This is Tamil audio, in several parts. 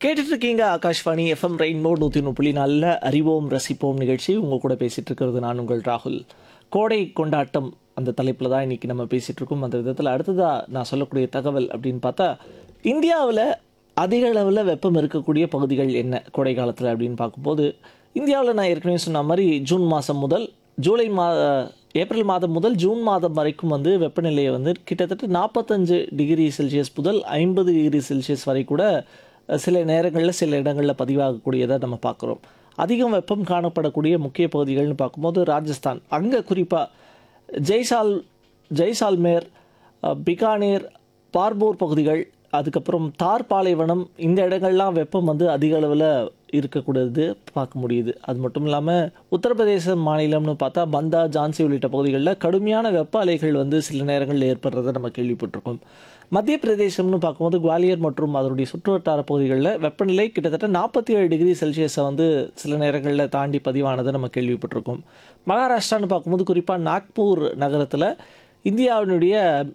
கேட்டுட்டு இருக்கீங்க ஆகாஷ்வாணி எஃப்எம் ரெயின்போ நூற்றி புள்ளி நல்ல அறிவோம் ரசிப்போம் நிகழ்ச்சி உங்கள் கூட பேசிட்டு இருக்கிறது நான் உங்கள் ராகுல் கோடை கொண்டாட்டம் அந்த தலைப்பில் தான் இன்றைக்கி நம்ம பேசிகிட்டு இருக்கோம் அந்த விதத்தில் அடுத்ததாக நான் சொல்லக்கூடிய தகவல் அப்படின்னு பார்த்தா இந்தியாவில் அதிக அளவில் வெப்பம் இருக்கக்கூடிய பகுதிகள் என்ன கோடை காலத்தில் அப்படின்னு பார்க்கும்போது இந்தியாவில் நான் ஏற்கனவே சொன்ன மாதிரி ஜூன் மாதம் முதல் ஜூலை மா ஏப்ரல் மாதம் முதல் ஜூன் மாதம் வரைக்கும் வந்து வெப்பநிலையை வந்து கிட்டத்தட்ட நாற்பத்தஞ்சு டிகிரி செல்சியஸ் முதல் ஐம்பது டிகிரி செல்சியஸ் வரை கூட அஹ், சில நேரங்களில் சில இடங்களில் பதிவாகக்கூடியதை நம்ம பார்க்குறோம் அதிகம் வெப்பம் காணப்படக்கூடிய முக்கிய பகுதிகள்னு பார்க்கும்போது ராஜஸ்தான் அங்கே குறிப்பாக ஜெய்சால் ஜெய்சால்மேர் அஹ், பிகானேர் பார்பூர் பகுதிகள் அதுக்கப்புறம் தார் பாலைவனம் இந்த இடங்கள்லாம் வெப்பம் வந்து அதிக அளவில் இருக்கக்கூடியது பார்க்க முடியுது அது மட்டும் இல்லாமல் உத்தரப்பிரதேச மாநிலம்னு பார்த்தா பந்தா ஜான்சி உள்ளிட்ட பகுதிகளில் கடுமையான வெப்ப அலைகள் வந்து சில நேரங்களில் ஏற்படுறதை நம்ம கேள்விப்பட்டிருக்கோம் மத்திய பிரதேசம்னு பார்க்கும்போது குவாலியர் மற்றும் அதனுடைய சுற்றுவட்டார பகுதிகளில் வெப்பநிலை கிட்டத்தட்ட நாற்பத்தி ஏழு டிகிரி செல்சியஸை வந்து சில நேரங்களில் தாண்டி பதிவானதை நம்ம கேள்விப்பட்டிருக்கோம் மகாராஷ்டிரான்னு பார்க்கும்போது குறிப்பாக நாக்பூர் நகரத்தில் இந்தியாவினுடைய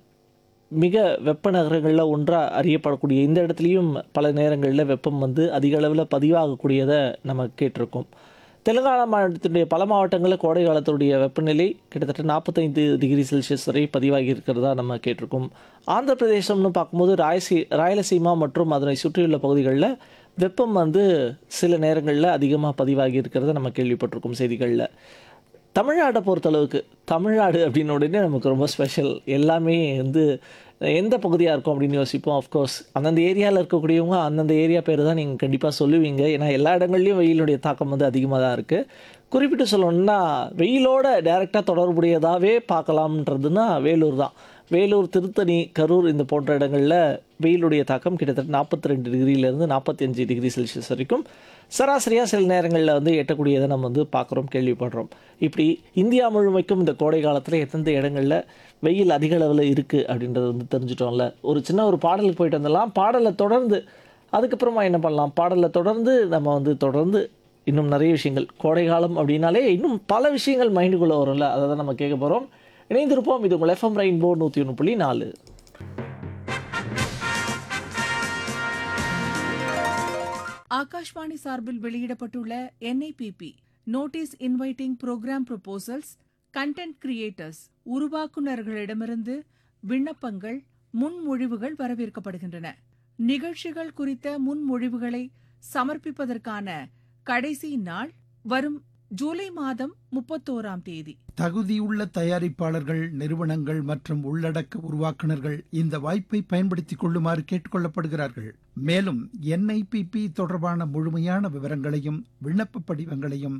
மிக வெப்ப நகரங்களில் ஒன்றாக அறியப்படக்கூடிய இந்த இடத்துலையும் பல நேரங்களில் வெப்பம் வந்து அதிக அளவில் பதிவாகக்கூடியதை நம்ம கேட்டிருக்கோம் தெலுங்கானா மாநிலத்தினுடைய பல மாவட்டங்களில் கோடை காலத்துடைய வெப்பநிலை கிட்டத்தட்ட நாற்பத்தைந்து டிகிரி செல்சியஸ் வரை பதிவாகி இருக்கிறதா நம்ம கேட்டிருக்கோம் ஆந்திர பிரதேசம்னு பார்க்கும்போது ராயசி ராயலசீமா மற்றும் அதனை சுற்றியுள்ள பகுதிகளில் வெப்பம் வந்து சில நேரங்களில் அதிகமாக பதிவாகி இருக்கிறத நம்ம கேள்விப்பட்டிருக்கோம் செய்திகளில் தமிழ்நாட்டை பொறுத்தளவுக்கு தமிழ்நாடு அப்படின்னு உடனே நமக்கு ரொம்ப ஸ்பெஷல் எல்லாமே வந்து எந்த பகுதியாக இருக்கும் அப்படின்னு யோசிப்போம் ஆஃப்கோர்ஸ் அந்தந்த ஏரியாவில் இருக்கக்கூடியவங்க அந்தந்த ஏரியா பேர் தான் நீங்கள் கண்டிப்பாக சொல்லுவீங்க ஏன்னா எல்லா இடங்கள்லையும் வெயிலுடைய தாக்கம் வந்து அதிகமாக தான் இருக்குது குறிப்பிட்டு சொல்லணும்னா வெயிலோட டைரெக்டாக தொடர்புடையதாகவே பார்க்கலாம்ன்றதுன்னா வேலூர் தான் வேலூர் திருத்தணி கரூர் இந்த போன்ற இடங்களில் வெயிலுடைய தாக்கம் கிட்டத்தட்ட நாற்பத்தி ரெண்டு டிகிரியிலேருந்து நாற்பத்தி அஞ்சு டிகிரி செல்சியஸ் வரைக்கும் சராசரியாக சில நேரங்களில் வந்து எட்டக்கூடியதை நம்ம வந்து பார்க்குறோம் கேள்விப்படுறோம் இப்படி இந்தியா முழுமைக்கும் இந்த கோடை காலத்தில் எந்தெந்த இடங்களில் வெயில் அதிக அளவில் இருக்குது அப்படின்றத வந்து தெரிஞ்சுட்டோம்ல ஒரு சின்ன ஒரு பாடலுக்கு போயிட்டு வந்துடலாம் பாடலை தொடர்ந்து அதுக்கப்புறமா என்ன பண்ணலாம் பாடலை தொடர்ந்து நம்ம வந்து தொடர்ந்து இன்னும் நிறைய விஷயங்கள் கோடை காலம் அப்படின்னாலே இன்னும் பல விஷயங்கள் மைண்டுக்குள்ளே வரும்ல அதை தான் நம்ம கேட்க போகிறோம் இணைந்திருப்போம் இது உங்கள் எஃப்எம் ரெயின்போ நூற்றி ஒன்று புள்ளி நாலு ஆகாஷ்வாணி சார்பில் வெளியிடப்பட்டுள்ள NIPP notice inviting program proposals content creators உருவாக்குநர்களிடமிருந்து விண்ணப்பங்கள் முன்மொழிவுகள் வரவேற்கப்படுகின்றன நிகழ்ச்சிகள் குறித்த முன்மொழிவுகளை சமர்ப்பிப்பதற்கான கடைசி நாள் வரும் ஜூலை மாதம் முப்பத்தோராம் தேதி தகுதியுள்ள தயாரிப்பாளர்கள் நிறுவனங்கள் மற்றும் உள்ளடக்க உருவாக்குனர்கள் இந்த வாய்ப்பை பயன்படுத்திக் கொள்ளுமாறு கேட்டுக்கொள்ளப்படுகிறார்கள் மேலும் என்ஐபிபி தொடர்பான முழுமையான விவரங்களையும் விண்ணப்ப படிவங்களையும்